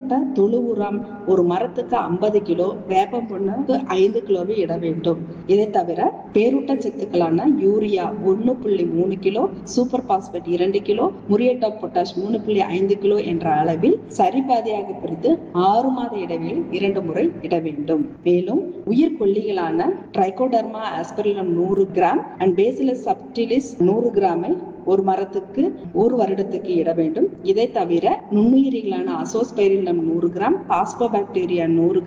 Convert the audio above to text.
மண்கலக்கப்பட்ட தொழு உரம் ஒரு மரத்துக்கு ஐம்பது கிலோ வேப்பம் புண்ணுக்கு ஐந்து கிலோவை இட வேண்டும் இதை தவிர பேரூட்ட சத்துக்களான யூரியா ஒன்னு புள்ளி மூணு கிலோ சூப்பர் பாஸ்பேட் இரண்டு கிலோ முரியட்டா பொட்டாஷ் மூணு புள்ளி ஐந்து கிலோ என்ற அளவில் சரிபாதியாக பிரித்து ஆறு மாத இடைவெளியில் இரண்டு முறை இட வேண்டும் மேலும் உயிர்கொல்லிகளான ட்ரைகோடர்மா ஆஸ்பரிலம் நூறு கிராம் அண்ட் பேசிலஸ் சப்டிலிஸ் நூறு கிராமை ஒரு மரத்துக்கு ஒரு வருடத்துக்கு இட வேண்டும் இதை தவிர நுண்ணுயிரிகளான அசோஸ்பைரிலம் நூறு கிராம் பாஸ்போபாக்டீரியா நூறு